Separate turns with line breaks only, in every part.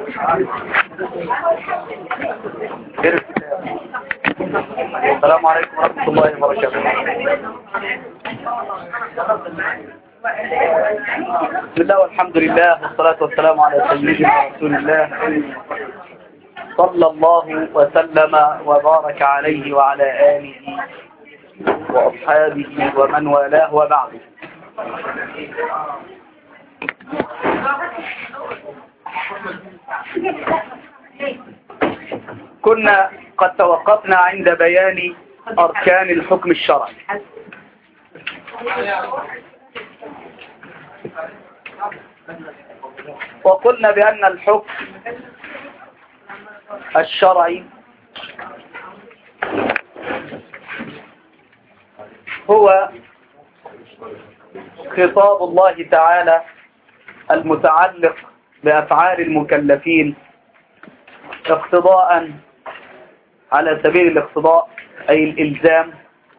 السلام عليكم ورحمة الله وبركاته بسم الله والحمد لله والصلاة والسلام على سيدنا رسول الله صلى الله وسلم وبارك عليه وعلى آله وأصحابه ومن والاه وبعد كنا قد توقفنا عند بيان أركان الحكم الشرعي وقلنا بأن الحكم الشرعي هو خطاب الله تعالى المتعلق بأفعال المكلفين اقتضاء على سبيل الاقتضاء أي الإلزام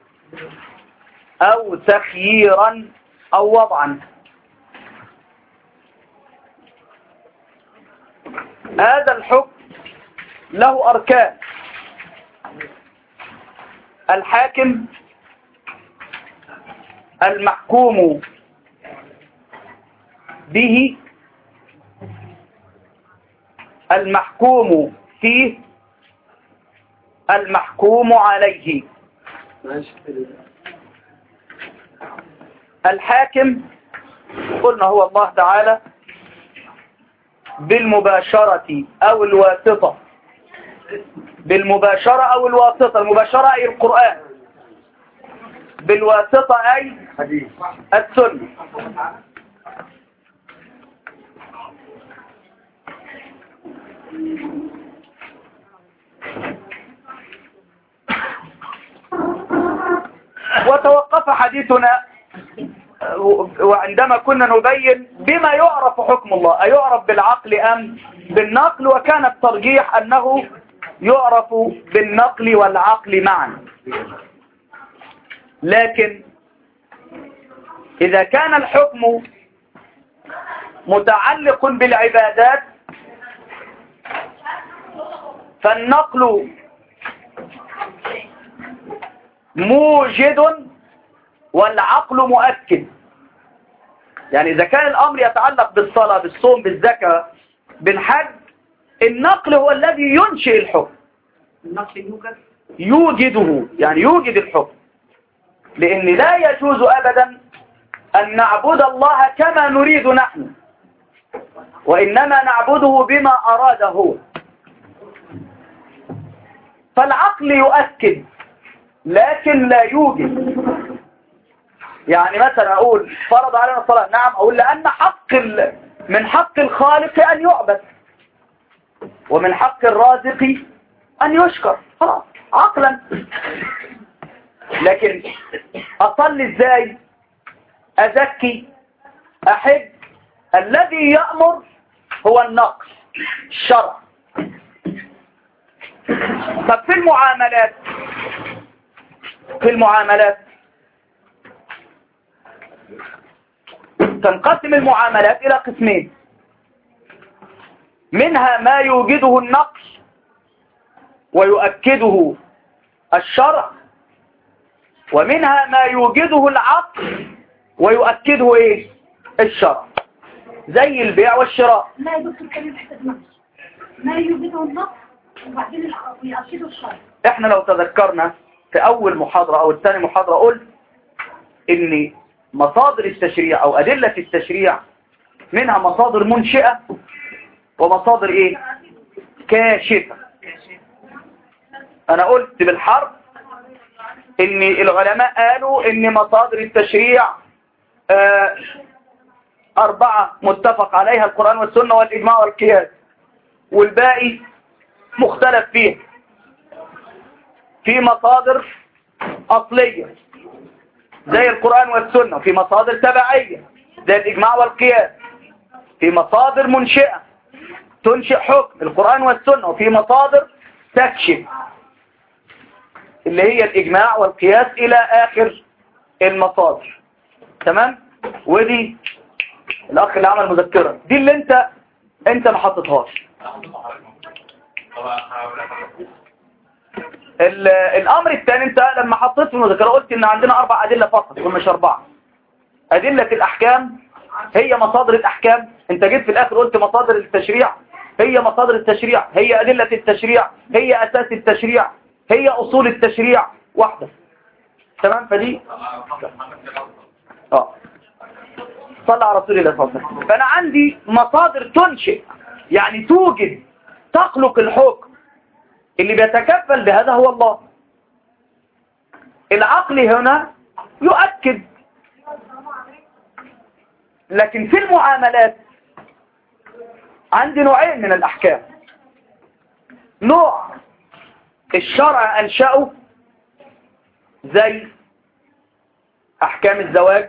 أو تخييرا أو وضعا هذا الحكم له أركان الحاكم المحكوم به المحكوم فيه المحكوم عليه الحاكم قلنا هو الله تعالى بالمباشرة أو الواسطة بالمباشرة أو الواسطة المباشرة أي القرآن بالواسطة أي السنة وتوقف حديثنا وعندما كنا نبين بما يعرف حكم الله أيعرف بالعقل أم بالنقل وكان الترجيح أنه يعرف بالنقل والعقل معا لكن إذا كان الحكم متعلق بالعبادات فالنقل موجد والعقل مؤكد يعني إذا كان الأمر يتعلق بالصلاة بالصوم بالزكاة بالحج النقل هو الذي ينشئ الحكم
النقل يوجد
يوجده يعني يوجد الحكم لأن لا يجوز أبدا أن نعبد الله كما نريد نحن وإنما نعبده بما أراد هو فالعقل يؤكد لكن لا يوجد يعني مثلا أقول فرض علينا الصلاة نعم أقول لأن حق ال... من حق الخالق أن يعبد ومن حق الرازق أن يشكر خلاص عقلا لكن أصلي إزاي أزكي أحج الذي يأمر هو النقل الشرع طب في المعاملات في المعاملات تنقسم المعاملات إلى قسمين منها ما يوجده النقل ويؤكده الشرع ومنها ما يوجده العقل ويؤكده ايه الشرع زي البيع والشراء
لا يا دكتور كريم حتى نقص ما يوجده النقص وبعدين الع- ويأكده الشرع
احنا لو تذكرنا في اول محاضرة او الثاني محاضرة قلت ان مصادر التشريع او ادلة التشريع منها مصادر منشئة ومصادر ايه كاشفة انا قلت بالحرف ان العلماء قالوا ان مصادر التشريع آه، اربعة متفق عليها القرآن والسنة والاجماع والقياس والباقي مختلف فيه في مصادر اصلية زي القرآن والسنة وفي مصادر تبعية زي الإجماع والقياس في مصادر منشئة تنشئ حكم القرآن والسنة وفي مصادر تكشف اللي هي الإجماع والقياس إلى آخر المصادر تمام ودي الأخ اللي عمل مذكرة دي اللي انت انت ما حطيتهاش ال- الامر الثاني انت لما حطيت في المذكره قلت ان عندنا اربع ادله فقط ومش اربعه ادله الاحكام هي مصادر الاحكام انت جيت في الاخر قلت مصادر التشريع هي مصادر التشريع هي ادله التشريع هي اساس التشريع هي اصول التشريع واحده تمام فدي اه صلى على رسول الله صلى الله عليه وسلم فانا عندي مصادر تنشئ يعني توجد تخلق الحكم اللي بيتكفل بهذا هو الله العقل هنا يؤكد لكن في المعاملات عندي نوعين من الأحكام نوع الشرع أنشأه زي أحكام الزواج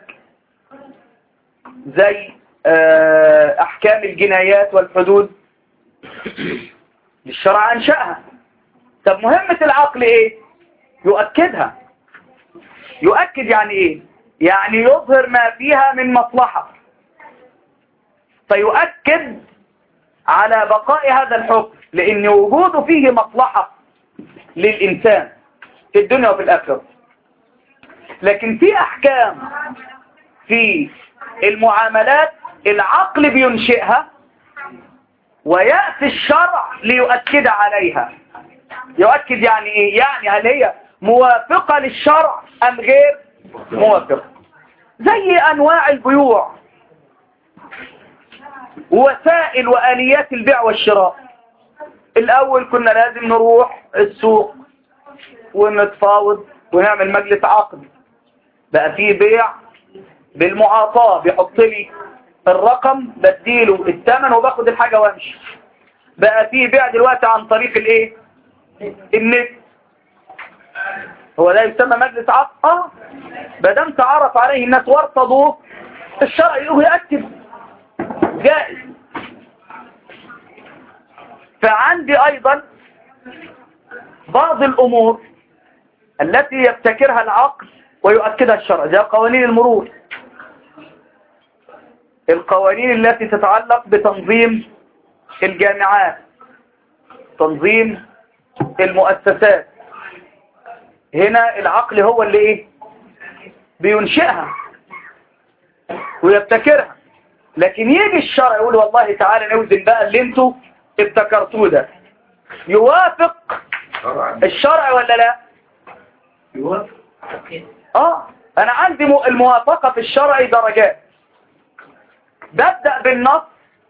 زي آه، أحكام الجنايات والحدود الشرع أنشأها طب مهمة العقل ايه يؤكدها يؤكد يعني ايه يعني يظهر ما فيها من مصلحة فيؤكد على بقاء هذا الحكم لان وجوده فيه مصلحة للإنسان في الدنيا وفي الآخرة لكن في أحكام في المعاملات العقل بينشئها ويأتي الشرع ليؤكد عليها يؤكد يعني ايه يعني هل هي موافقة للشرع ام غير موافقة زي انواع البيوع وسائل واليات البيع والشراء الاول كنا لازم نروح السوق ونتفاوض ونعمل مجلس عقد بقى فيه بيع بالمعاطاة بيحط لي الرقم بديله الثمن وباخد الحاجة وامشي بقى فيه بيع دلوقتي عن طريق الايه النت هو ده يسمى مجلس عقد اه بدم تعرف عليه الناس وارتضوه الشرع يقول يأكد جائز فعندي ايضا بعض الامور التي يبتكرها العقل ويؤكدها الشرع زي قوانين المرور القوانين التي تتعلق بتنظيم الجامعات تنظيم المؤسسات هنا العقل هو اللي ايه بينشئها ويبتكرها لكن يجي الشرع يقول والله تعالى نوزن بقى اللي انتوا ابتكرتوه ده يوافق الشرع ولا لا اه انا عندي م- الموافقة في الشرع درجات ببدأ بالنص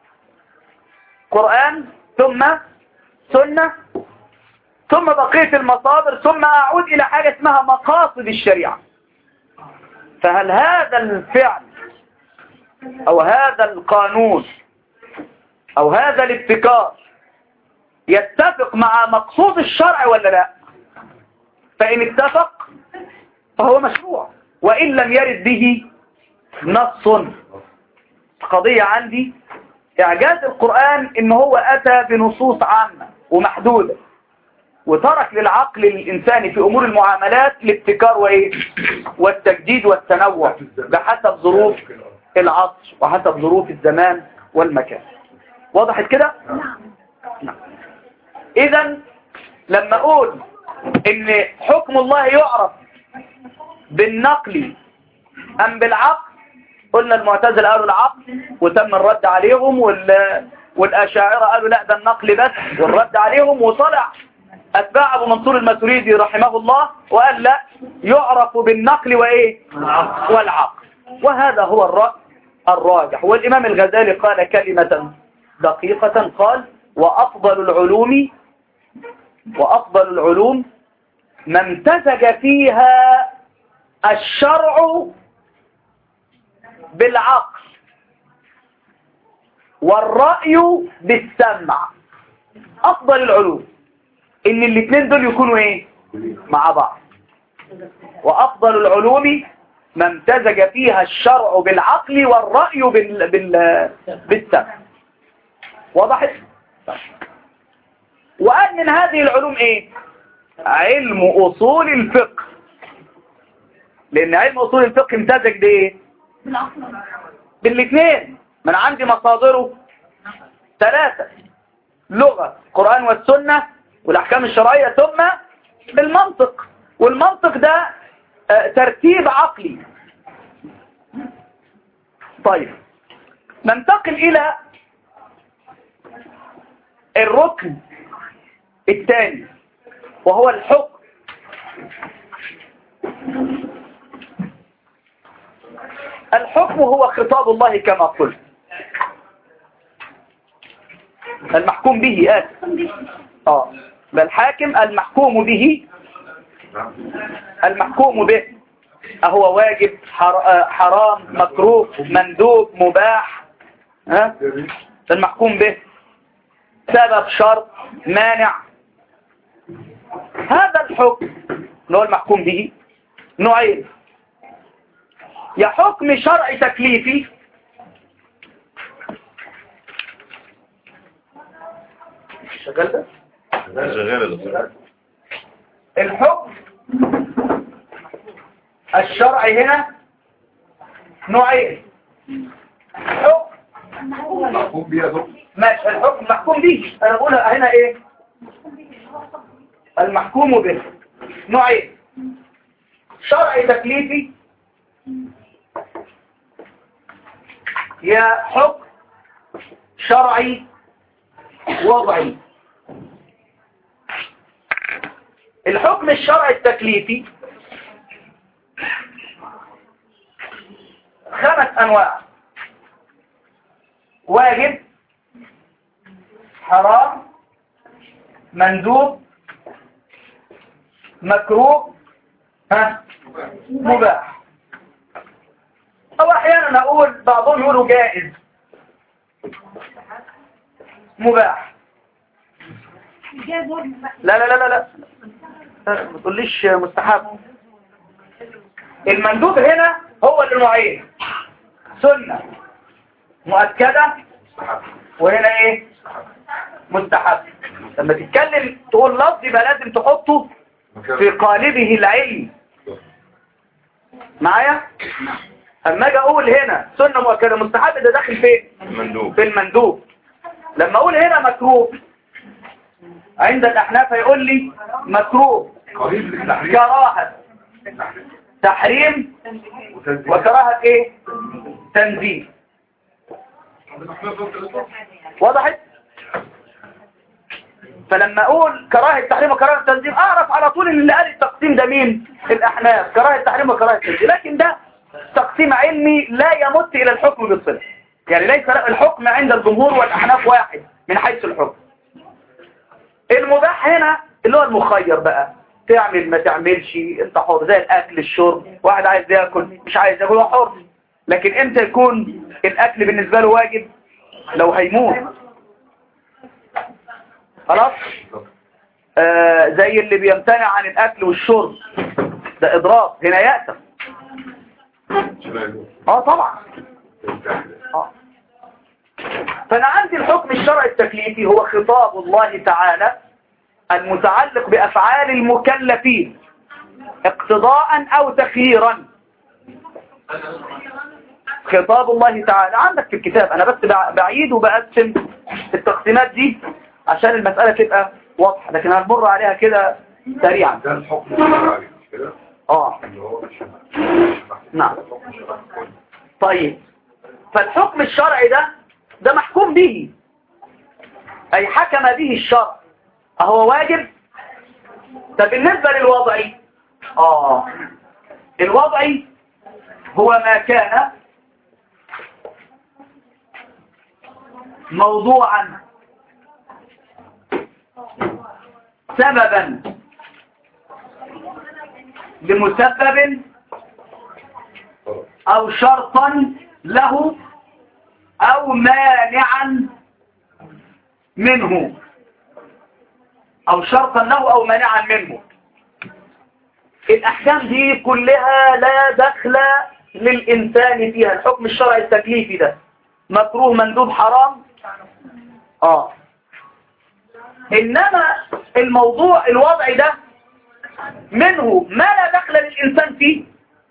قرآن ثم سنة ثم بقية المصادر ثم أعود إلى حاجة اسمها مقاصد الشريعة فهل هذا الفعل أو هذا القانون أو هذا الابتكار يتفق مع مقصود الشرع ولا لا فإن اتفق فهو مشروع وإن لم يرد به نص قضية عندي إعجاز القرآن إن هو أتى بنصوص عامة ومحدودة وترك للعقل الإنساني في أمور المعاملات الابتكار وإيه والتجديد والتنوع بحسب ظروف العصر وحسب ظروف الزمان والمكان وضحت كده؟ نعم إذا لما أقول إن حكم الله يعرف بالنقل أم بالعقل قلنا المعتزله قالوا العقل وتم الرد عليهم وال... والأشاعرة قالوا لا ده النقل بس والرد عليهم وطلع أتباع أبو منصور الماتريدي رحمه الله وقال لا يعرف بالنقل وإيه والعقل وهذا هو الرأي الراجح والإمام الغزالي قال كلمة دقيقة قال وأفضل العلوم وأفضل العلوم ما امتزج فيها الشرع بالعقل والرأي بالسمع أفضل العلوم إن الاثنين دول يكونوا إيه مع بعض وأفضل العلوم ما امتزج فيها الشرع بالعقل والرأي بال... بال... بالسمع وضحت وقال من هذه العلوم إيه علم أصول الفقه لأن علم أصول الفقه امتزج بإيه بالاثنين من عندي مصادره ثلاثة لغة القرآن والسنة والأحكام الشرعية ثم المنطق والمنطق ده آه، ترتيب عقلي طيب ننتقل إلى الركن الثاني وهو الحكم الحكم هو خطاب الله كما قلت المحكوم به آسف اه ده الحاكم المحكوم به المحكوم به أهو واجب حر- آه، حرام مكروه مندوب مباح ها المحكوم به سبب شرط مانع هذا الحكم اللي هو المحكوم به نوعين يا حكم شرعي تكليفي شغال ده
شغال ده
الحكم الشرعي هنا نوعين حكم
محكوم بيها دكتور
ماشي الحكم محكوم به انا بقول هنا ايه المحكوم به نوعين شرعي تكليفي يا حكم شرعي وضعي الحكم الشرعي التكليفي خمس انواع واجب حرام مندوب مكروه ها مباح او احيانا اقول بعضهم يقولوا جائز مباح
جاز وزن بقى.
لا لا لا لا لا ما تقوليش مستحب المندوب هنا هو اللي نوعين سنة مؤكدة وهنا ايه مستحب لما تتكلم تقول لفظ يبقى لازم تحطه في قالبه العلمي معايا اما اجي اقول هنا سنة مؤكدة مستحب ده داخل فين
مندوب
في المندوب لما اقول هنا مكروه عند الاحناف يقول لي مكروه
قريب للتحريم
كراهة تحريم وكراهة ايه تنزيل وضحت فلما اقول كراهة تحريم وكراهة تنزيل اعرف على طول ان اللي قال التقسيم ده مين الاحناف كراهة تحريم وكراهة تنزيل لكن ده تقسيم علمي لا يمت الى الحكم بالصلة يعني ليس الحكم عند الجمهور والاحناف واحد من حيث الحكم المباح هنا اللي هو المخير بقى تعمل ما تعملش انت حر زي الاكل الشرب واحد عايز ياكل مش عايز ياكل هو حر لكن امتى يكون الاكل بالنسبه له واجب لو هيموت خلاص آه زي اللي بيمتنع عن الاكل والشرب ده اضراب هنا يأتم اه طبعا آه. فانا عندي الحكم الشرعي التكليفي هو خطاب الله تعالى المتعلق بأفعال المكلفين اقتضاء أو تخييرا خطاب الله تعالى عندك في الكتاب أنا بس بع- بعيد وبقسم التقسيمات دي عشان المسألة تبقى واضحة لكن هنمر عليها كده سريعا
ده الحكم الشرعي مش كده
اه
اللي هو مش
نعم طيب فالحكم الشرعي ده ده محكوم به أي حكم به الشرع أهو واجب طب بالنسبة للوضعي آه الوضعي هو ما كان موضوعا سببا لمسبب أو شرطا له أو مانعا منه أو شرطا له أو مانعا منه الأحكام دي كلها لا دخل للإنسان فيها الحكم الشرعي التكليفي ده مكروه مندوب حرام آه إنما الموضوع الوضعي ده منه ما لا دخل للإنسان فيه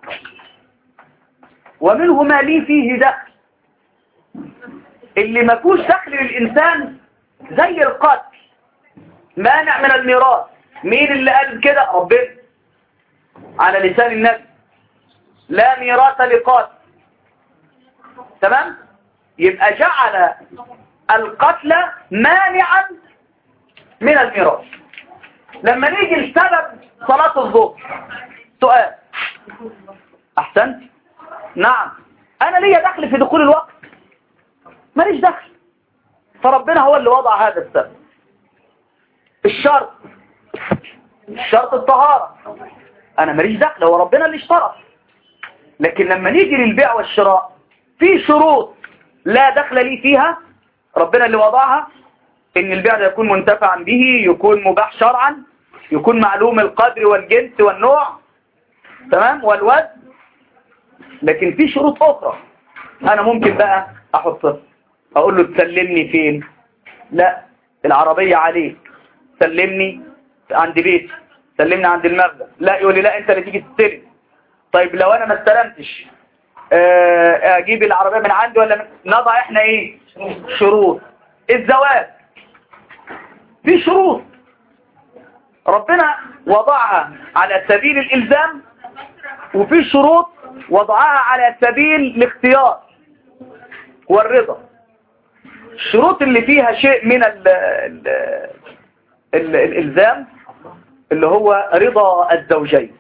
ومنه ما ليه فيه دخل اللي ما فيهوش دخل للإنسان زي القتل مانع من الميراث مين اللي قال كده ربنا على لسان النبي لا ميراث لقاتل تمام يبقى جعل القتل مانعا من الميراث لما نيجي لسبب صلاة الظهر سؤال احسنت نعم انا ليا دخل في دخول الوقت ماليش دخل فربنا هو اللي وضع هذا السبب الشرط الشرط الطهارة انا ماليش دخل هو ربنا اللي اشترط لكن لما نيجي للبيع والشراء في شروط لا دخل لي فيها ربنا اللي وضعها ان البيع ده يكون منتفعا به يكون مباح شرعا يكون معلوم القدر والجنس والنوع تمام والوزن لكن في شروط اخرى انا ممكن بقى احطها اقول له تسلمني فين لا العربية عليك سلمني عند بيتي سلمني عند المخزن لا يقول لي لا انت اللي تيجي تستلم طيب لو انا ما استلمتش آه، اجيب العربية من عندي ولا من... نضع احنا ايه شروط الزواج في شروط ربنا وضعها على سبيل الالزام وفي شروط وضعها على سبيل الاختيار والرضا الشروط اللي فيها شيء من ال ال ال الالزام اللي هو رضا الزوجين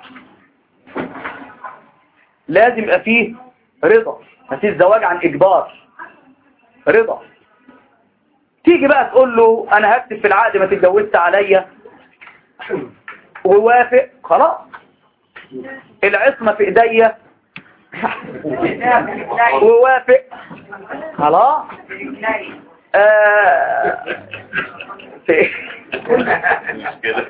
لازم يبقى فيه رضا ما فيش زواج عن اجبار رضا تيجي بقى تقول له انا هكتب في العقد ما تتجوزت عليا ووافق خلاص العصمة في ايديا ووافق خلاص آه في
مش كده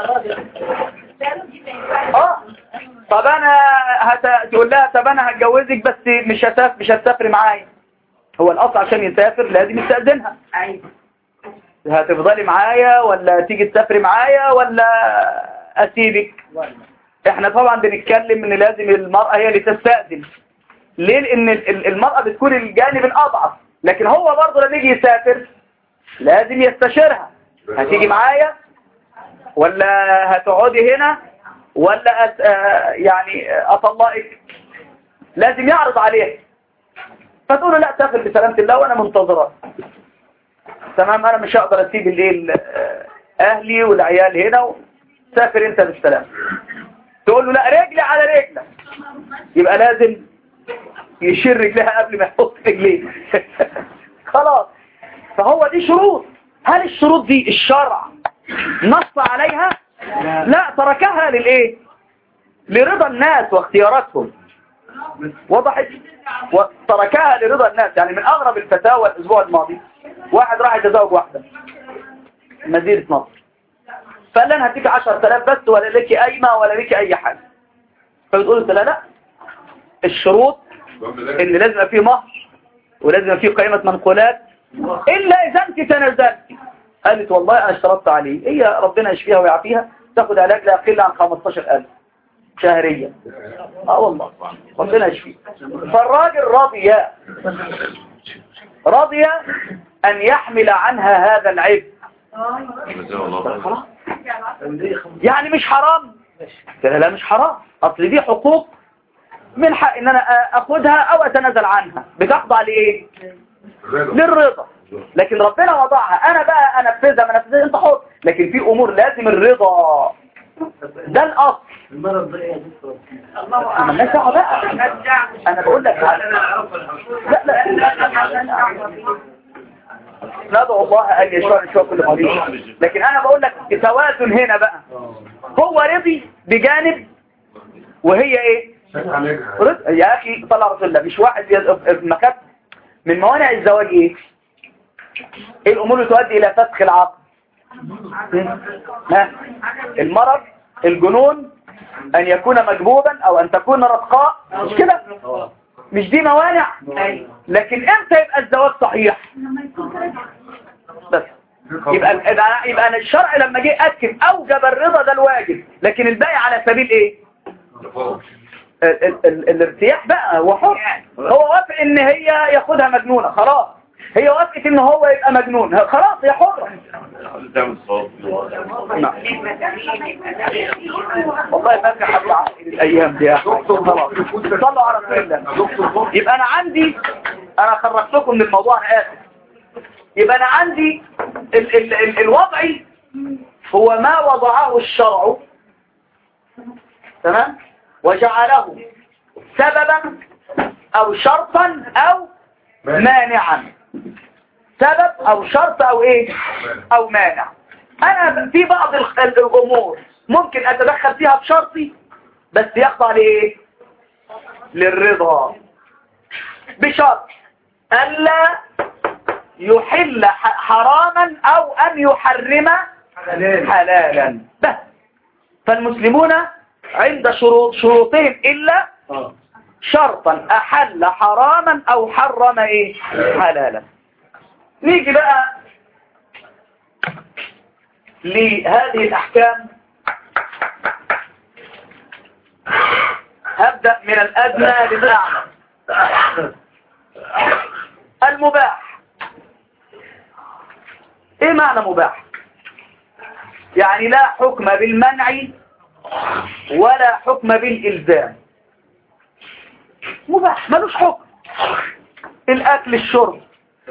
اه طب انا هت... تقول لها طب انا هتجوزك بس مش هتسافر مش هتسافري معايا هو الاصل عشان يسافر لازم يستأذنها هتفضلي معايا ولا تيجي تسافري معايا ولا اسيبك احنا طبعا بنتكلم ان لازم المرأة هي اللي تستأذن ليه لان ال- ال- المرأة بتكون الجانب الاضعف لكن هو برضه لما يجي يسافر لازم يستشيرها هتيجي معايا ولا هتقعدي هنا ولا أت... آه، يعني اطلقك لازم يعرض عليها فتقول له لا سافر بسلامة الله وانا منتظرك تمام انا مش هقدر اسيب الليل آه، اهلي والعيال هنا سافر انت بالسلام تقول له لا رجلي على رجلك يبقى لازم يشير رجلها قبل ما يحط رجليه خلاص فهو دي شروط هل الشروط دي الشرع نص عليها لا تركها للايه لرضا الناس واختياراتهم وضحت وتركها لرضا الناس يعني من اغرب الفتاوى الاسبوع الماضي واحد راح يتزوج واحدة مدينة نصر فقال لي انا هديك 10000 بس ولا لك قايمه ولا لك اي حاجه فبتقول له لا لا الشروط ان لازم يبقى فيه مهر ولازم يبقى فيه قائمه منقولات الا اذا انت تنازلت قالت والله انا اشترطت عليه هي ربنا يشفيها ويعافيها تاخد علاج لا يقل عن 15000 شهريا اه والله ربنا يشفيه فالراجل راضي راضي ان يحمل عنها هذا العبء خلاص يعني مش حرام قلت لها لا مش حرام اصل دي حقوق من حق ان انا اخدها او اتنازل عنها بتخضع لايه للرضا لكن ربنا وضعها انا بقى انفذها ما انفذها انت حر لكن في امور لازم الرضا ده الاصل ما الناس دعوه بقى انا بقول لك لا لا ندعو الله ان يشفع نشوف كل مريض لكن انا بقول لك توازن هنا بقى هو رضي بجانب وهي ايه رضا يا اخي طلع رسول الله مش واحد في مكان من موانع الزواج ايه ايه الامور اللي تؤدي الى فسخ العقد ها المرض الجنون ان يكون مجبوبا او ان تكون رتقاء مش كده مش دي موانع لكن امتى يبقى الزواج صحيح بس يبقى يبقى, يبقى أنا الشرع لما جه اكد اوجب الرضا ده الواجب لكن الباقي على سبيل ايه ال ال ال الارتياح بقى هو حر هو وافق ان هي ياخدها مجنونة خلاص هي وافقت ان هو يبقى مجنون خلاص هي حرة
تعمل صوت
والله فاكر حبيب عقل الايام دي يا أحمد. خلاص صلوا على رسول الله يبقى انا عندي انا خرجتكم من الموضوع انا اسف يبقى انا عندي ال ال ال الوضعي هو ما وضعه الشرع تمام وجعله سببا او شرطا او مانعا سبب او شرط او ايه او مانع انا في بعض ال- الامور ممكن اتدخل فيها بشرطي بس يخضع لايه للرضا بشرط الا يحل ح- حراما او ان يحرم حلالا بس فالمسلمون عند شروط شروطهم الا شرطا احل حراما او حرم ايه حلالا نيجي بقى لهذه الاحكام هبدأ من الادنى للاعلى المباح ايه معنى مباح يعني لا حكم بالمنع ولا حكم بالالزام مباح ملوش حكم الاكل الشرب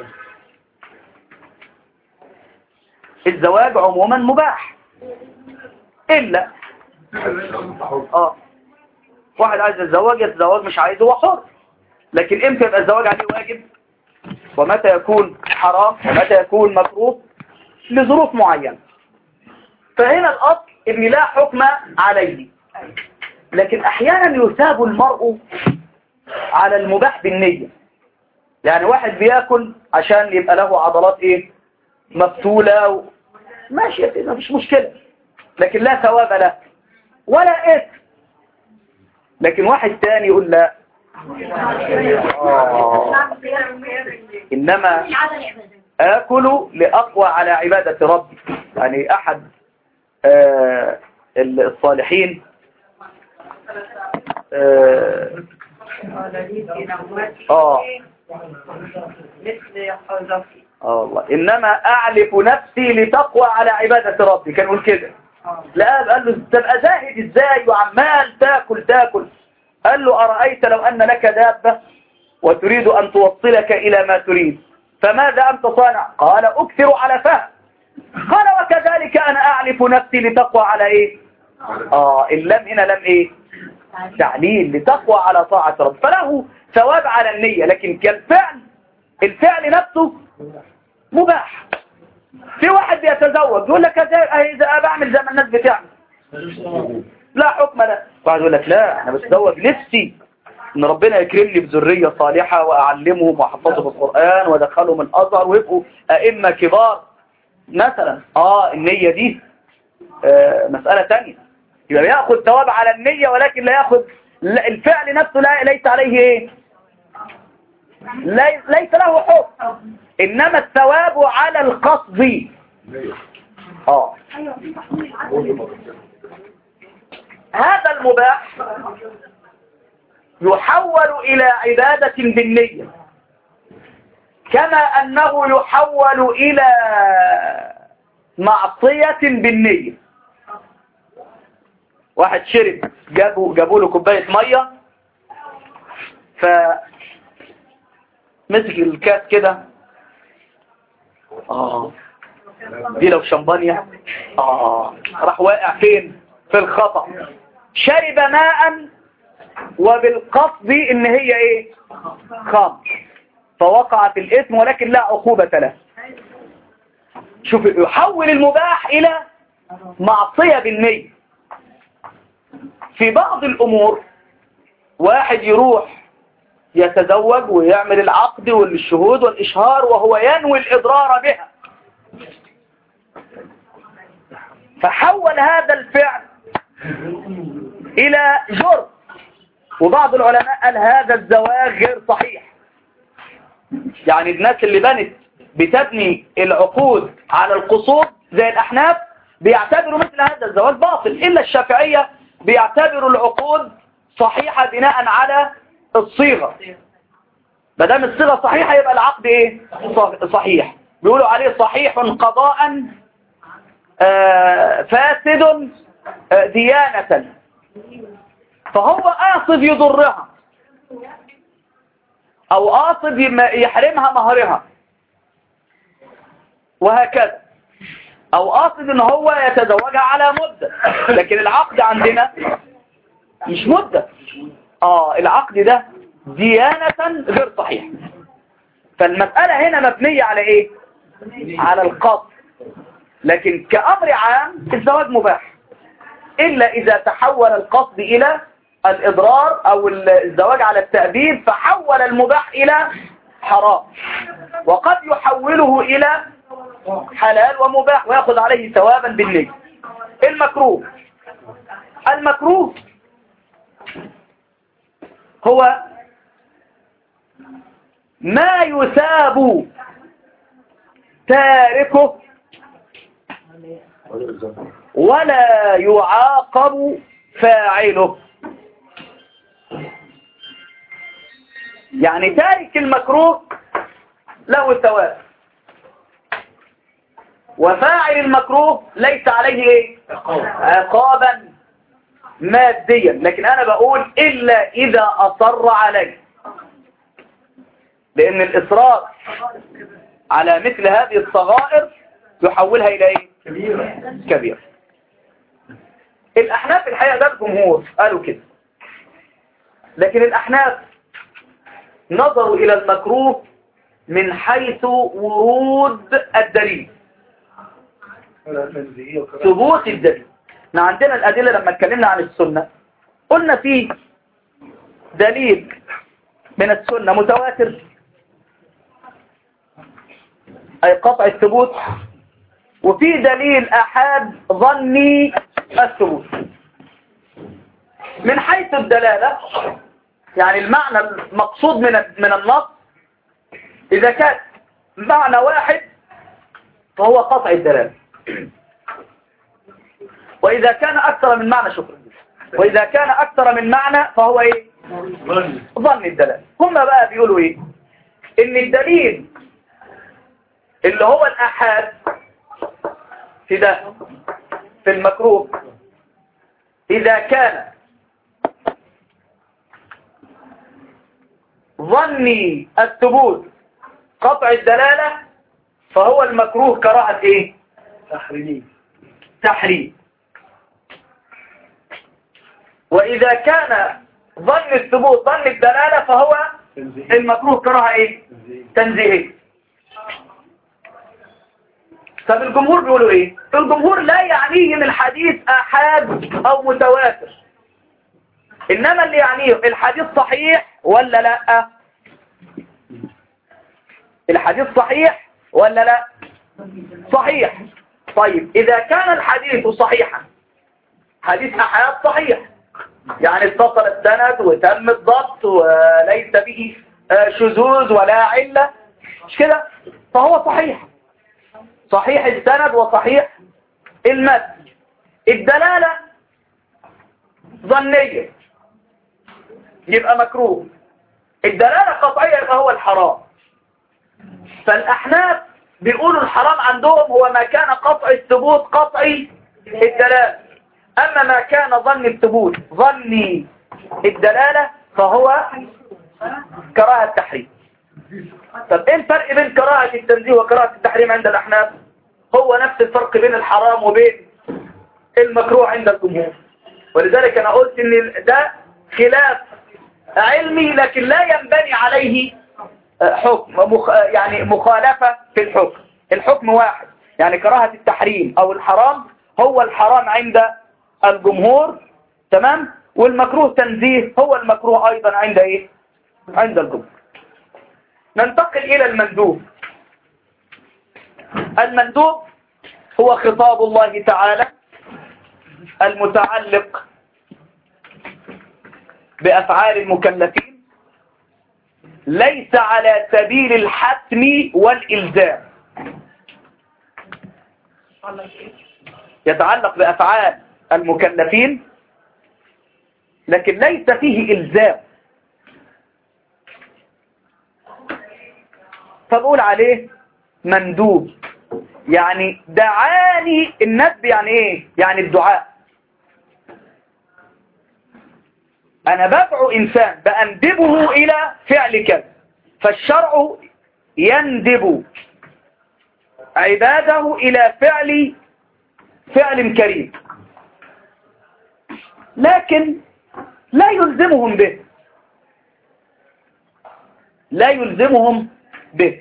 الزواج عموما مباح الا اه واحد عايز يتزوج يتزوج مش عايز هو حر لكن امتى يبقى الزواج عليه واجب ومتى يكون حرام ومتى يكون مكروه لظروف معينة فهنا الأصل إن لا حكم عليه لكن أحيانا يثاب المرء على المباح بالنية يعني واحد بياكل عشان يبقى له عضلات ايه مفتولة و... ماشي يا سيدي مفيش مشكلة لكن لا ثواب له ولا إثم لكن واحد تاني يقول لا آه. إنما آكل لأقوى على عبادة ربي يعني أحد آه الصالحين آه آه
مثل حذفي
آه والله إنما أعلف نفسي لتقوى على عبادة ربي كان يقول كده لا قال له تبقى زاهد ازاي وعمال تاكل تاكل قال له أرأيت لو أن لك دابة وتريد أن توصلك إلى ما تريد فماذا أنت صانع قال أكثر على فهم قال وكذلك أنا أعلف نفسي لتقوى على إيه آه اللم هنا لم إيه تعليل لتقوى على طاعة رب فله ثواب على النية لكن كالفعل الفعل نفسه مباح في واحد بيتزوج يقول لك إذا بعمل زي ما الناس بتعمل لا حكم لا واحد يقول لك لا أنا بتزوج نفسي ان ربنا يكرمني بذرية صالحة واعلمهم واحفظهم القرآن وادخلهم الازهر ويبقوا ائمة كبار مثلا اه النية دي آه مسألة تانية يبقى ياخذ ثواب على النية ولكن لا ياخذ لا الفعل نفسه لا ليس عليه ايه لي ليس له حكم انما الثواب على القصد اه هذا المباح يحول إلى عبادة بالنية كما أنه يحول إلى معصية بالنية واحد شرب جابوا, جابوا له كوباية مية ف مسك الكاس كده آه دي لو شمبانيا آه راح واقع فين في الخطأ شرب ماء وبالقصد ان هي ايه خمر فوقع في الاثم ولكن لا عقوبة له شوف يحول المباح الى معصية بالنية في بعض الامور واحد يروح يتزوج ويعمل العقد والشهود والاشهار وهو ينوي الاضرار بها فحول هذا الفعل الى جرم وبعض العلماء قال هذا الزواج غير صحيح يعني الناس اللي بنت بتبني العقود على القصود زي الأحناف بيعتبروا مثل هذا الزواج باطل إلا الشافعية بيعتبروا العقود صحيحة بناء على الصيغة ما دام الصيغة صحيحة يبقى العقد ايه صح- صحيح بيقولوا عليه صحيح قضاء آه، فاسد آه، ديانة فهو قاصد يضرها او قاصد يم- يحرمها مهرها وهكذا او قاصد ان هو يتزوجها على مدة لكن العقد عندنا مش مدة اه العقد ده ديانة غير صحيح فالمسألة هنا مبنية على ايه على القصد لكن كأمر عام الزواج مباح إلا إذا تحول القصد إلى الإضرار أو الزواج على التأبيد فحول المباح إلى حرام وقد يحوله إلى حلال ومباح ويأخذ عليه ثوابا بالنية المكروه المكروه هو ما يثاب تاركه ولا يعاقب فاعله يعني تارك المكروه له ثواب وفاعل المكروه ليس عليه ايه عقابا ماديا لكن انا بقول الا اذا اصر عليه لان الاصرار على مثل هذه الصغائر يحولها الى ايه كبير الأحناف الحقيقة ده الجمهور قالوا كده لكن الأحناف نظروا إلى المكروه من حيث ورود الدليل ثبوت الدليل احنا عندنا الأدلة لما اتكلمنا عن السنة قلنا في دليل من السنة متواتر أي قطع الثبوت وفي دليل أحاد ظني الثبوت من حيث الدلالة يعني المعنى المقصود من من النص إذا كان معنى واحد فهو قطع الدلالة وإذا كان أكثر من معنى شكرا وإذا كان أكثر من معنى فهو إيه ظن الدلالة هم بقى بيقولوا إيه إن الدليل اللي هو الأحاد في ده في المكروه إذا كان ظني الثبوت قطع الدلالة فهو المكروه كراهة ايه
تحريمي
تحريم وإذا كان ظن الثبوت ظن الدلالة فهو
تنزيهي
المكروه كراهة ايه
تنزيهي
تنزيهي طب الجمهور بيقولوا ايه الجمهور لا يعنيهم الحديث احاد او متواتر انما اللي يعنيه الحديث صحيح ولا لا الحديث صحيح ولا لا صحيح طيب اذا كان الحديث صحيحا حديث احاد صحيح يعني اتصل السند وتم الضبط وليس به آه، شذوذ ولا علة مش كده فهو صحيح صحيح السند وصحيح المتن الدلالة ظنية يبقى مكروه الدلالة قطعية يبقى هو الحرام فالأحناف بيقولوا الحرام عندهم هو ما كان قطع الثبوت قطعي الدلالة أما ما كان ظن الثبوت ظني الدلالة فهو كراهة التحريم طب ايه الفرق بين كراهة التنزيه وكراهة التحريم عند الأحناف هو نفس الفرق بين الحرام وبين المكروه عند الجمهور ولذلك أنا قلت ان ده خلاف علمي لكن لا ينبني عليه حكم مخ... يعني مخالفة في الحكم الحكم واحد يعني كراهة التحريم أو الحرام هو الحرام عند الجمهور تمام والمكروه تنزيه هو المكروه أيضا عند إيه عند الجمهور ننتقل إلى المندوب المندوب هو خطاب الله تعالى المتعلق بأفعال المكلفين ليس على سبيل الحتم والإلزام يتعلق بأفعال المكلفين لكن ليس فيه إلزام فبقول عليه مندوب يعني دعاني الندب يعني ايه يعني الدعاء انا بدعو انسان باندبه الى فعل كذا فالشرع يندب عباده الى فعل فعل كريم لكن لا يلزمهم به لا يلزمهم به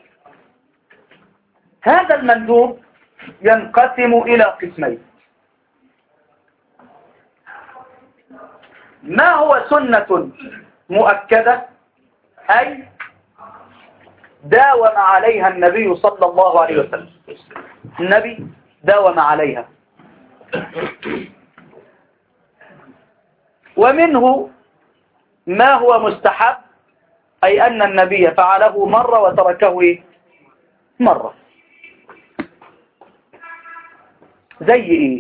هذا المندوب ينقسم إلى قسمين ما هو سنة مؤكدة أي داوم عليها النبي صلى الله عليه وسلم النبي داوم عليها ومنه ما هو مستحب أي أن النبي فعله مرة وتركه إيه؟ مرة زي إيه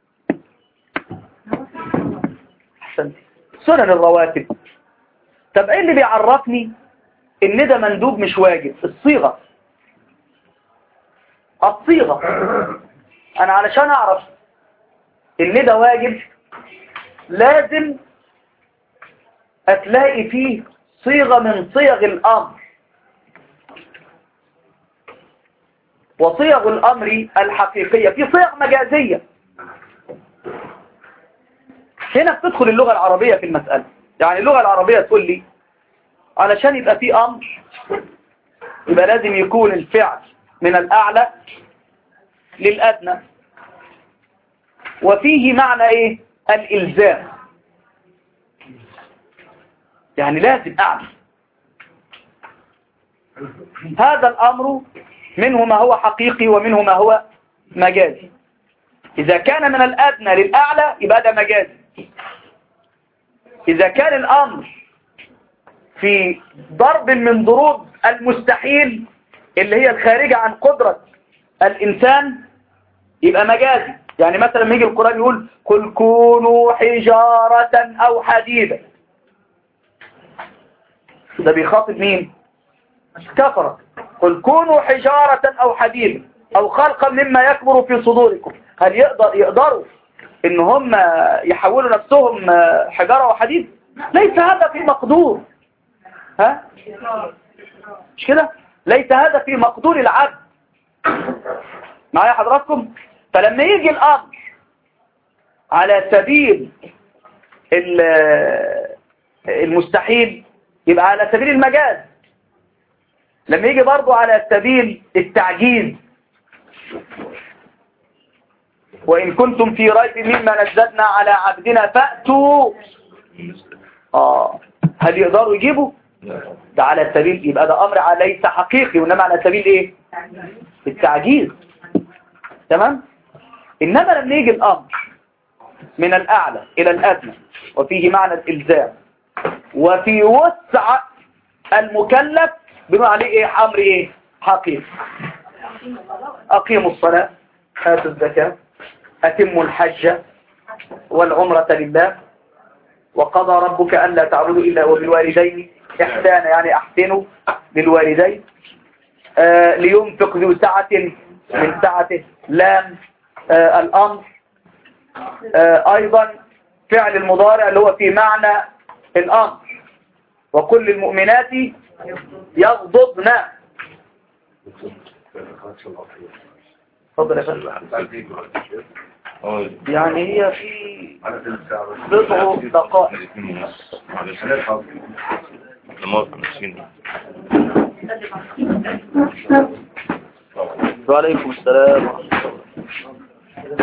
أحسنت سنن الرواتب طب إيه اللي بيعرفني إن ده مندوب مش واجب الصيغة الصيغة أنا علشان أعرف إن ده واجب لازم هتلاقي فيه صيغة من صيغ الأمر وصيغ الأمر الحقيقية في صيغ مجازية هنا بتدخل اللغة العربية في المسألة يعني اللغة العربية تقول لي علشان يبقى في أمر يبقى لازم يكون الفعل من الأعلى للأدنى وفيه معنى إيه الإلزام يعني لازم أعمل هذا الأمر منه ما هو حقيقي ومنه ما هو مجازي إذا كان من الأدنى للأعلى يبقى ده مجازي إذا كان الأمر في ضرب من ضروب المستحيل اللي هي الخارجة عن قدرة الإنسان يبقى مجازي يعني مثلا لما يجي القرآن يقول قل كونوا حجارة أو حديدا ده بيخاطب مين كفر قل كونوا حجارة أو حديدا أو خلقا مما يكبر في صدوركم هل يقدر يقدروا إن هم يحولوا نفسهم حجارة وحديد ليس هذا في مقدور ها مش كده ليس هذا في مقدور العبد معايا حضراتكم فلما يجي الأمر على سبيل المستحيل يبقى على سبيل المجاز لما يجي برضو على سبيل التعجيز وإن كنتم في ريب مما نزلنا على عبدنا فأتوا آه هل يقدروا يجيبوا ده على سبيل يبقى ده أمر ليس حقيقي وإنما على سبيل إيه التعجيز تمام إنما لما يجي الأمر من الأعلى إلى الأدنى وفيه معنى الإلزام وفي وسع المكلف بنقول عليه إيه أمر إيه حقيقي أقيموا الصلاة آتوا الزكاة أتموا الحج والعمرة لله وقضى ربك ألا تعبدوا إلا وبالوالدين إحسانا يعني أحسنوا للوالدين آه لينفق ذو سعة من سعته لام آه الأمر آه أيضا فعل المضارع اللي هو في معنى الأمر وكل المؤمنات يغضضن تفضل يا فندم يعني هي في بضع دقائق وعليكم السلام ورحمة الله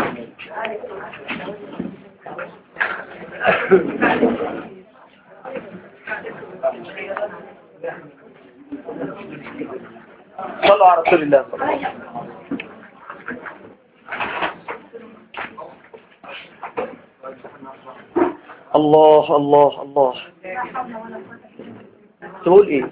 صلوا على رسول الله صلى الله عليه وسلم الله الله الله تقول ايه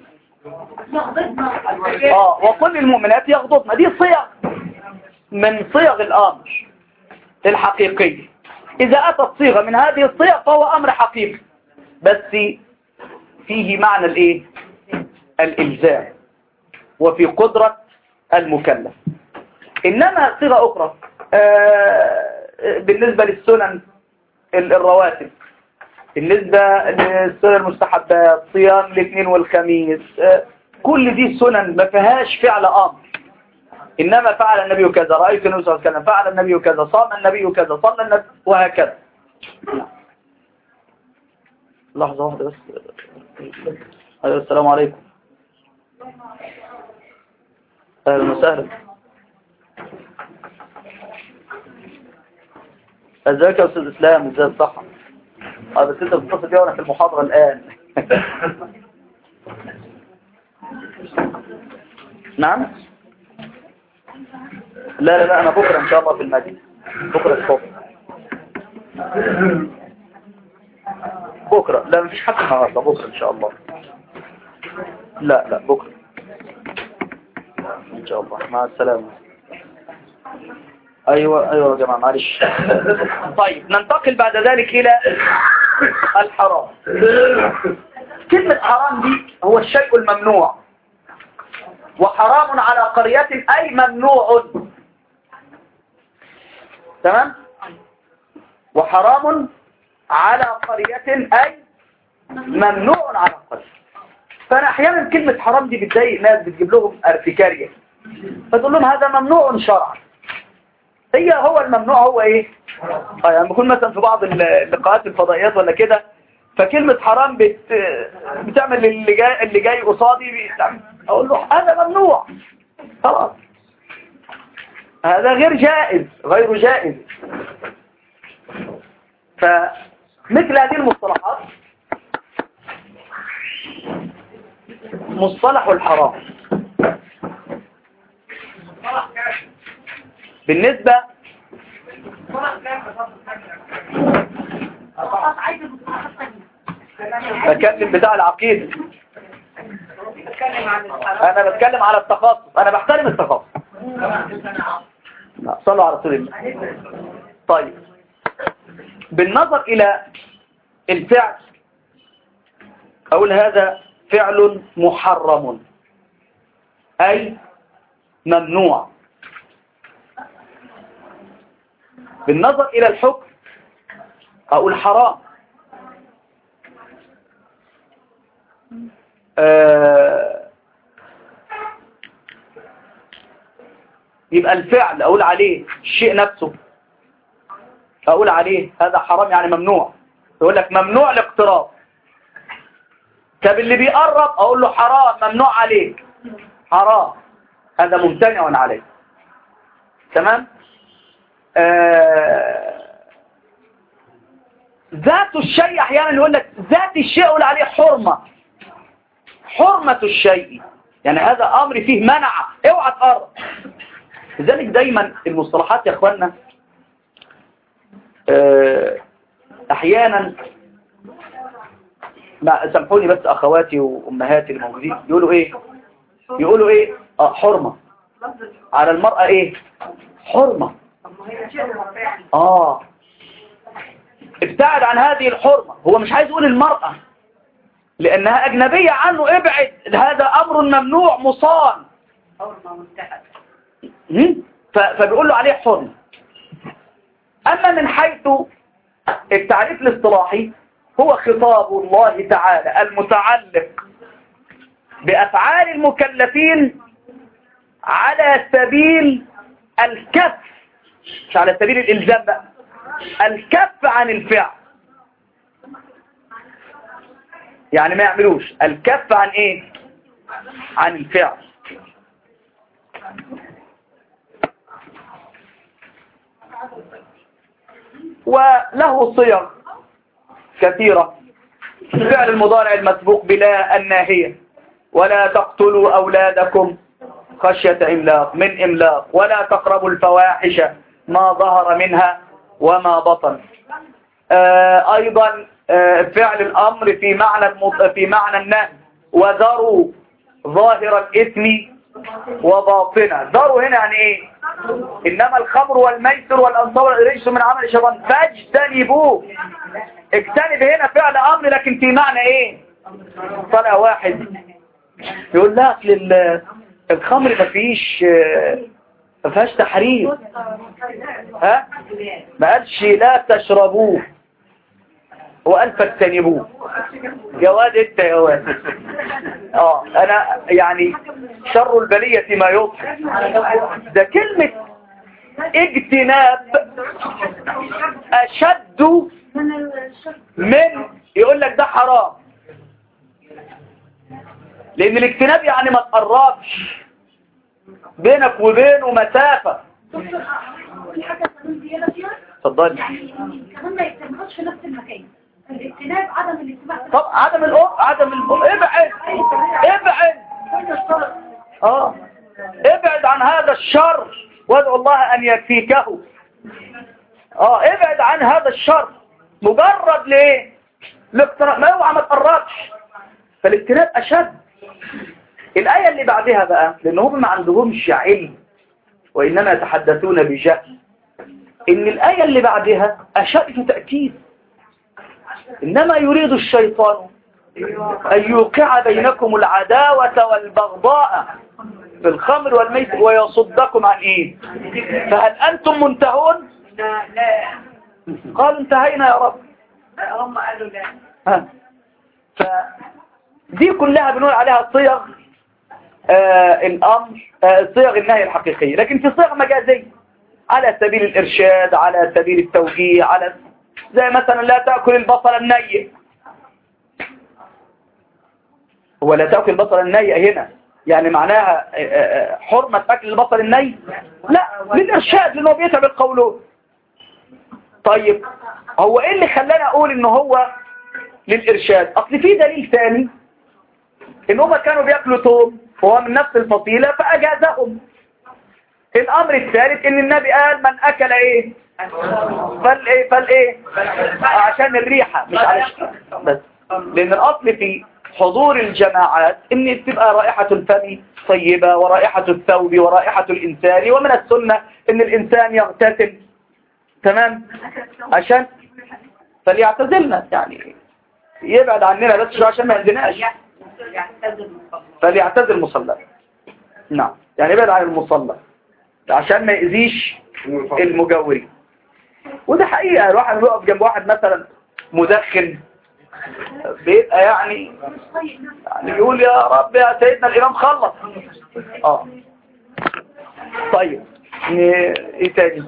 اه وكل المؤمنات يغضضن دي صيغ من صيغ الامر الحقيقي اذا اتت صيغه من هذه الصيغ فهو امر حقيقي بس فيه معنى الايه الالزام وفي قدرة المكلف إنما صيغة أخرى آه، بالنسبة للسنن ال- الرواتب بالنسبة للسنن المستحبات صيام الاثنين والخميس آه، كل دي سنن ما فيهاش فعل أمر إنما فعل النبي كذا رأيت النبي صلى الله عليه وسلم فعل النبي كذا صام النبي كذا صلى النبي وهكذا لحظة واحدة بس أيوة السلام عليكم أهلا وسهلا ازيك يا استاذ اسلام ازاي الصحة اه بس انت بتتصل بيا وانا في المحاضرة الان نعم لا لا لا انا بكرة ان شاء الله في المدينة بكرة الصبح بكرة لا مفيش حد النهاردة بكرة ان شاء الله لا لا بكرة ان شاء الله مع السلامة ايوه ايوه يا جماعة معلش طيب ننتقل بعد ذلك الى الحرام كلمة حرام دي هو الشيء الممنوع وحرام على قرية اي ممنوع تمام وحرام على قرية اي ممنوع على قرية فانا احيانا كلمة حرام دي بتضايق ناس بتجيب لهم ارتكارية فتقول لهم هذا ممنوع شرعا هي هو الممنوع هو ايه اه يعني بكون مثلا في بعض اللقاءات الفضائيات ولا كده فكلمة حرام بت... بتعمل اللي جاي اللي جاي قصادي بتعمل اقول له هذا ممنوع خلاص هذا غير جائز غير جائز فمثل هذه المصطلحات مصطلح الحرام بالنسبة
خلاص عايز المصطلحات الثانية
بتكلم بتاع العقيدة انا بتكلم على التخصص انا بحترم التخصص لا، صلوا على رسول الله طيب بالنظر الى الفعل اقول هذا فعل محرم اي ممنوع بالنظر الى الحكم اقول حرام آه، يبقى الفعل اقول عليه الشيء نفسه اقول عليه هذا حرام يعني ممنوع يقول لك ممنوع الاقتراب طب اللي بيقرب اقول له حرام ممنوع عليك حرام هذا ممتنع عليه تمام آه ذات الشيء احيانا يقول لك ذات الشيء يقول عليه حرمة حرمة الشيء يعني هذا امر فيه منع اوعى تقرب لذلك دايما المصطلحات يا اخوانا آه، احيانا ما سامحوني بس اخواتي وامهاتي الموجودين يقولوا ايه يقولوا ايه اه حرمة على المرأة ايه حرمة اه ابتعد عن هذه الحرمة هو مش عايز يقول المرأة لأنها أجنبية عنه ابعد هذا أمر ممنوع مصان هم؟ ف- فبيقول له عليه حرمة أما من حيث التعريف الاصطلاحي هو خطاب الله تعالى المتعلق بأفعال المكلفين على سبيل الكف مش على سبيل الإلزام بقى الكف عن الفعل يعني ما يعملوش الكف عن ايه عن الفعل وله صيغ كثيرة الفعل المضارع المسبوق بلا الناهية ولا تقتلوا أولادكم خشية إملاق من إملاق ولا تقربوا الفواحش ما ظهر منها وما بطن آه أيضا آه فعل الأمر في معنى المط... في معنى النهي وذروا ظاهر الإثم وباطنه ذروا هنا يعني إيه إنما الخمر والميسر والأنصار رجس من عمل الشيطان فاجتنبوه اجتنب هنا فعل أمر لكن في معنى إيه صلاة واحد يقول لا أصل ال- الخمر ما فيش آه، ما فيهاش تحريم ها ما قالش لا تشربوه وقال فاجتنبوه يا واد انت يا واد اه انا يعني شر البلية ما يضحك ده كلمة اجتناب اشد
من الشرط
من يقول لك ده حرام لان الاجتناب يعني ما تقربش بينك وبينه مسافة
دكتور في حاجة كمان زيادة فيها
اتفضلي
يعني كمان ما يجتمعوش في نفس المكان الاجتناب عدم الاجتماع
طب عدم الأم عدم الأم ابعد ابعد اه ابعد عن هذا الشر وادعو الله ان يكفيكه اه ابعد عن هذا الشر مجرد ليه الاقتراب ما اوعى ما تقربش فالاجتناب اشد الايه اللي بعدها بقى لان هم ما عندهمش علم وانما يتحدثون بجهل ان الايه اللي بعدها اشد تاكيد انما يريد الشيطان أن يوقع بينكم العداوة والبغضاء في الخمر والميت ويصدكم عن إيه فهل أنتم منتهون
لا لا
قالوا انتهينا يا رب
هم قالوا لا
ها. فدي كلها بنقول عليها صيغ آه الأمر آه صيغ النهي الحقيقية لكن في صيغ مجازية على سبيل الإرشاد على سبيل التوجيه على زي مثلا لا تأكل البصل النيء هو لا تأكل البصل النيء هنا يعني معناها آه، آه، آه، حرمة أكل البصل النيء لا للإرشاد لأنه بيتعب القولون طيب هو ايه اللي خلاني اقول ان هو للارشاد اصل في دليل ثاني ان هم كانوا بياكلوا توم وهو من نفس الفصيلة فاجازهم الامر الثالث ان النبي قال من اكل ايه فالايه فالايه عشان الريحة مش علشان بس لان الاصل في حضور الجماعات ان تبقى رائحة الفم طيبة ورائحة الثوب ورائحة الانسان ومن السنة ان الانسان يغتسل تمام عشان فليعتزلنا يعني يبعد عننا بس شوية عشان ما يأذناش
يعتذر مصطفى
فليعتزل مصلى نعم يعني يبعد عن المصلى عشان ما يأذيش المجاورين وده حقيقة الواحد بيقف جنب واحد مثلا مدخن بيبقى يعني يعني يقول يا رب يا سيدنا الإمام خلص اه طيب ن- ايه تاني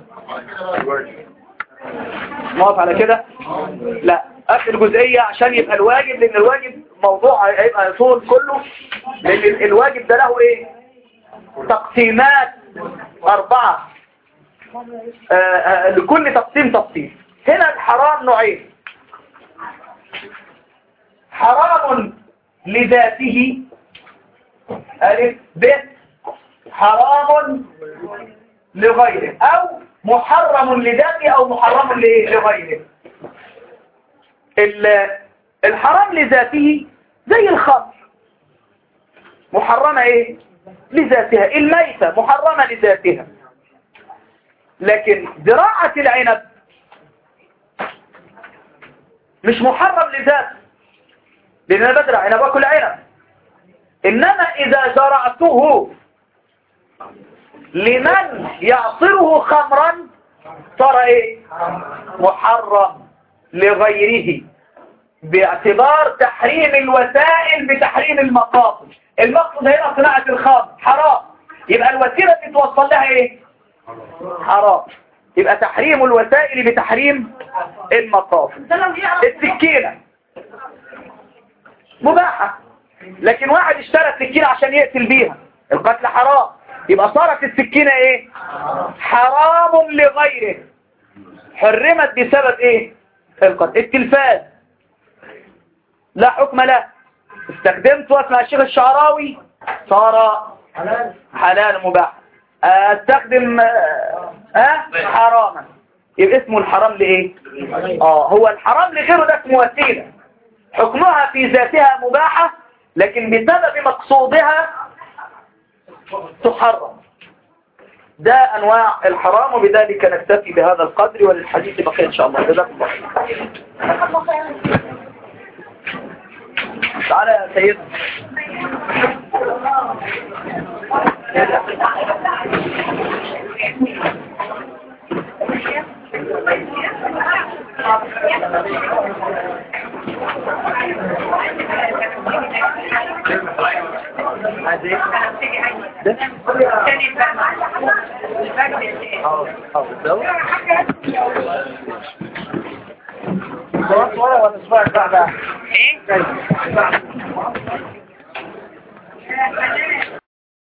نقف على كده لا اخر جزئية عشان يبقى الواجب لان الواجب موضوع هيبقى يطول كله لان ال- الواجب ده له ايه تقسيمات اربعة آه، آه، لكل تقسيم تقسيم هنا الحرام نوعين حرام لذاته ألف ب حرام لغيره أو محرم لذاته أو محرم لإيه؟ لغيره ال- الحرام لذاته زي الخمر محرمة ايه لذاتها الميتة محرمة لذاتها لكن زراعة العنب مش محرم لذاته لأن أنا بزرع عنب وأكل عنب إنما إذا زرعته لمن يعصره خمرا صار ايه محرم لغيره باعتبار تحريم الوسائل بتحريم المقاصد المقصد هنا صناعة الخمر حرام يبقى الوسيلة اللي توصل لها ايه حرام يبقى تحريم الوسائل بتحريم المقاصد
ده لو يعرف
السكينة مباحة لكن واحد اشترى سكينة عشان يقتل بيها القتل حرام يبقى صارت السكينة ايه حرام لغيره حرمت بسبب ايه القتل التلفاز لا حكم له استخدمت واسمع الشيخ الشعراوي صار حلال مباح استخدم آه آه، حراما يبقى اسمه الحرام لايه اه هو الحرام لغيره ده اسمه وسيله حكمها في ذاتها مباحة لكن بسبب مقصودها تحرم ده أنواع الحرام وبذلك نكتفي بهذا القدر وللحديث بقية إن شاء الله جزاكم الله خير. تعالى يا سيدنا عايز ايه؟ ده؟ اه اه ده صورت ورا ولا صورت بعدها؟
ايه؟